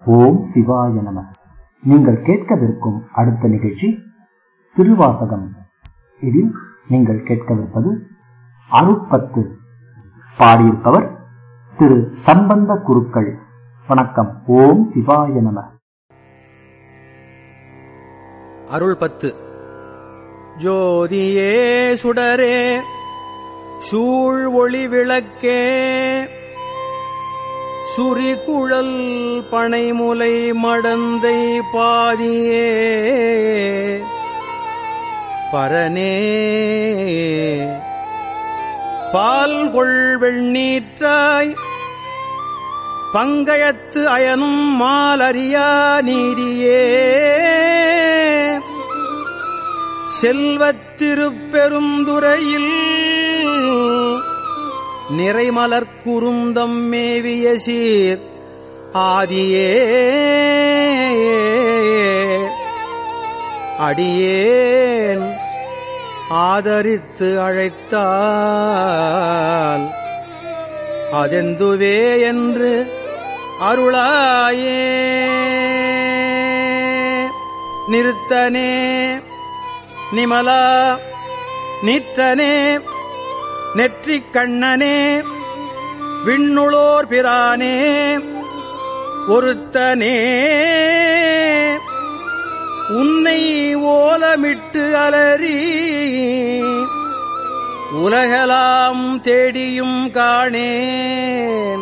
ஓம் சிவாய நம நீங்கள் கேட்கவிருக்கும் அடுத்த நிகழ்ச்சி திருவாசகம் இதில் நீங்கள் கேட்கவிருப்பது அருட்பத்து பாடியிருப்பவர் திரு சம்பந்த குருக்கள் வணக்கம் ஓம் சிவாய நம அருள் பத்து ஜோதியே சுடரே சூழ் ஒளி விளக்கே சுரிகுழல் பனைமுலை மடந்தை பாதியே பரனே பால் கொள் வெண்ணீற்றாய் பங்கயத்து அயனும் மாலறியா நீரியே செல்வத்திருப்பெருந்துறையில் நிறைமலர் குறுந்தம் மேவிய சீர் ஆதியே அடியேன் ஆதரித்து அழைத்தால் அதெந்துவே என்று அருளாயே நிறுத்தனே நிமலா நீற்றனே நெற்றிக் கண்ணனே விண்ணுளோர் பிரானே ஒருத்தனே உன்னை ஓலமிட்டு அலறி உலகலாம் தேடியும் காணேன்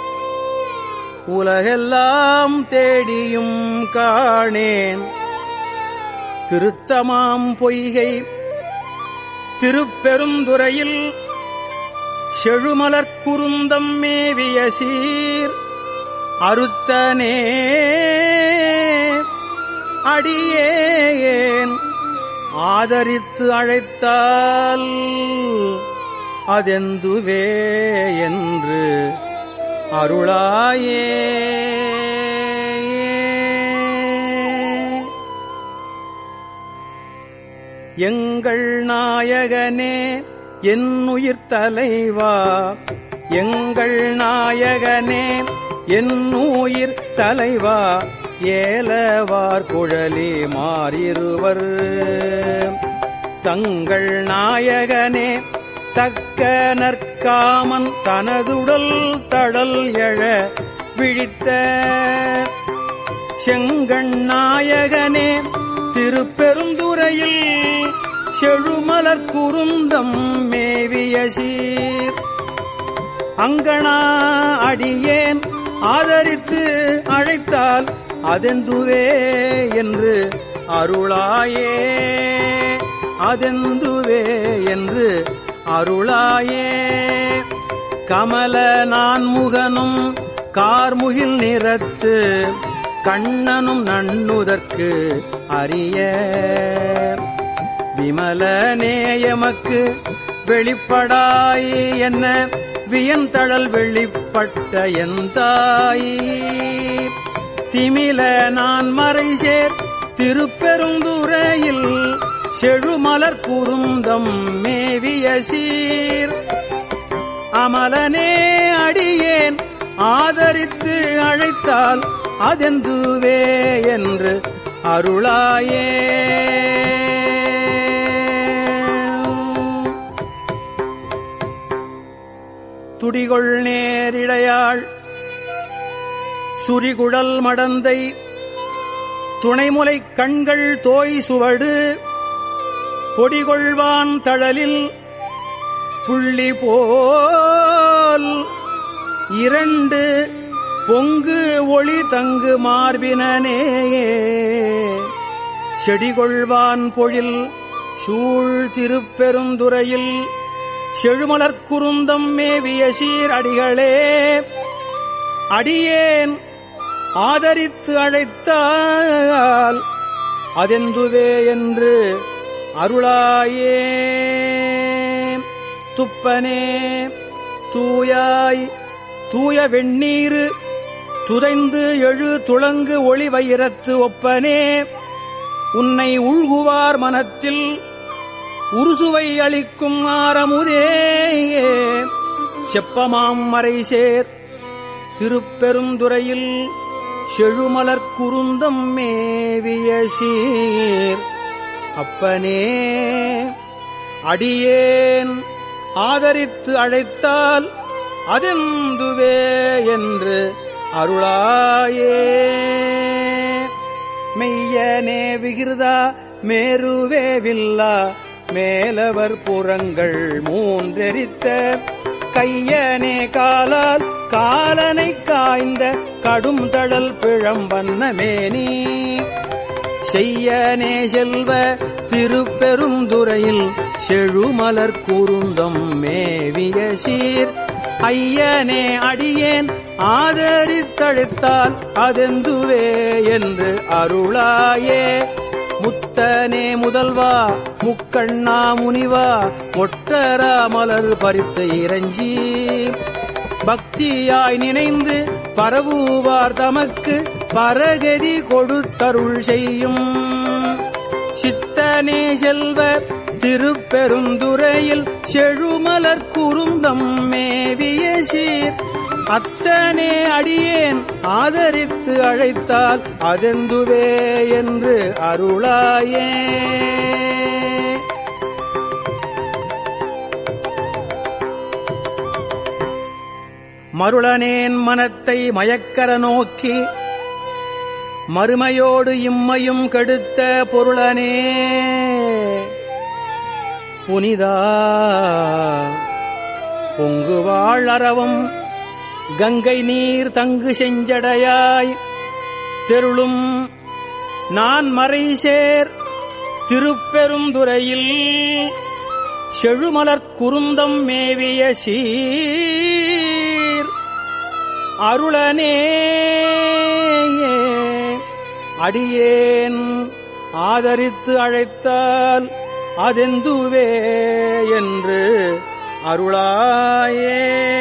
உலகெல்லாம் தேடியும் காணேன் திருத்தமாம் பொய்கை திருப்பெருந்துறையில் செழுமலர் குறுந்தம் மேவிய சீர் அறுத்தனே அடியேன் ஆதரித்து அழைத்தால் அதெந்துவே என்று அருளாயே எங்கள் நாயகனே என் உயிர் தலைவா எங்கள் நாயகனே என் உயிர் தலைவா ஏலவார் குழலி மாறிருவர் தங்கள் நாயகனே தக்க நற்காமன் தனதுடல் தடல் எழ விழித்த செங்கண் நாயகனே திருப்பெருந்துறையில் செழுமலர் குறுந்தம் மேவிய சீர் அங்கனா அடியேன் ஆதரித்து அழைத்தால் அதெந்துவே என்று அருளாயே அதெந்துவே என்று அருளாயே கமல நான்முகனும் கார்முகில் நிறத்து கண்ணனும் நண்ணுதற்கு அரிய விமல நேயமக்கு வெளிப்படாய் என்ன வியந்தழல் வெளிப்பட்ட எந்தாய் திமில நான் மறை சேர் திருப்பெருந்துறையில் செழுமலர் குறுந்தம் மேவிய சீர் அமலனே அடியேன் ஆதரித்து அழைத்தால் அதெந்துவே என்று அருளாயே துடிகொள் நேரிடையாள் சுரிகுழல் மடந்தை துணைமுலை கண்கள் தோய் சுவடு பொடிகொள்வான் தழலில் புள்ளி போல் இரண்டு பொங்கு ஒளி தங்கு மார்பினனேயே செடிகொள்வான் பொழில் சூழ் திருப்பெருந்துறையில் செழுமலர் குறுந்தம் மேவிய சீர் அடிகளே அடியேன் ஆதரித்து அழைத்தால் அதெந்துவே என்று அருளாயே துப்பனே தூயாய் தூய வெண்ணீரு துதைந்து எழு துளங்கு ஒளி வைரத்து ஒப்பனே உன்னை உள்குவார் மனத்தில் உருசுவை அளிக்கும் ஆரமுதேயே செப்பமாம் மறை சேர் திருப்பெருந்துறையில் செழுமலர் குருந்தம் மேவிய சீர் அப்பனே அடியேன் ஆதரித்து அழைத்தால் அதெந்துவே என்று அருளாயே மெய்யனே விகிருதா மேருவே வில்லா மேலவர் புறங்கள் மூன்றெரித்த கையனே காலால் காலனை காய்ந்த கடும் தழல் பிழம்பன்ன மேனி செய்யனே செல்வ திருப்பெருந்துறையில் செழுமலர் கூறுந்தம் மேவிய சீர் ஐயனே அடியேன் ஆதரித்தழைத்தால் அதெந்துவே என்று அருளாயே முத்தனே முதல்வா முக்கண்ணா முனிவா ஒட்டரா மலர் பறித்து இறைஞ்சி பக்தியாய் நினைந்து பரவுவார் தமக்கு பரகதி கொடுத்தருள் செய்யும் சித்தனே செல்வ திருப்பெருந்துறையில் செழுமலர் குறுந்தம் மேவிய சீர் அத்தனே அடியேன் ஆதரித்து அழைத்தால் அதெந்துவே என்று அருளாயே மருளனேன் மனத்தை மயக்கர நோக்கி மறுமையோடு இம்மையும் கெடுத்த பொருளனே புனிதா பொங்குவாழ் அறவும் கங்கை நீர் தங்கு செஞ்சடையாய் தெருளும் நான் மறை சேர் திருப்பெருந்துறையில் செழுமலர் குருந்தம் மேவிய சீர் அருளனே அடியேன் ஆதரித்து அழைத்தால் அதெந்துவே என்று அருளாயே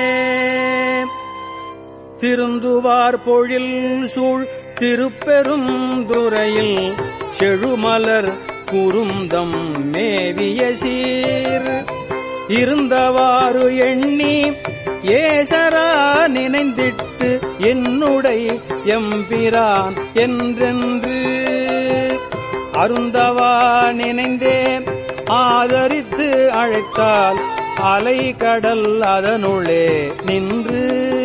திருந்துவார் பொழில் சூழ் திருப்பெரும் துறையில் செழுமலர் குறுந்தம் மேவிய சீர் இருந்தவாறு எண்ணி ஏசரா நினைந்திட்டு என்னுடை எம்பிரான் என்றென்று அருந்தவா நினைந்தேன் ஆதரித்து அழைத்தால் அலை கடல் அதனுள்ளே நின்று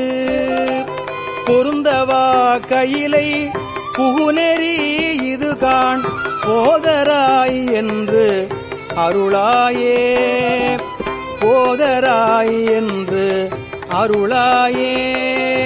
பொருந்தவா கையிலை புகுநெறி இது காண் போதராய் என்று அருளாயே போதராய் என்று அருளாயே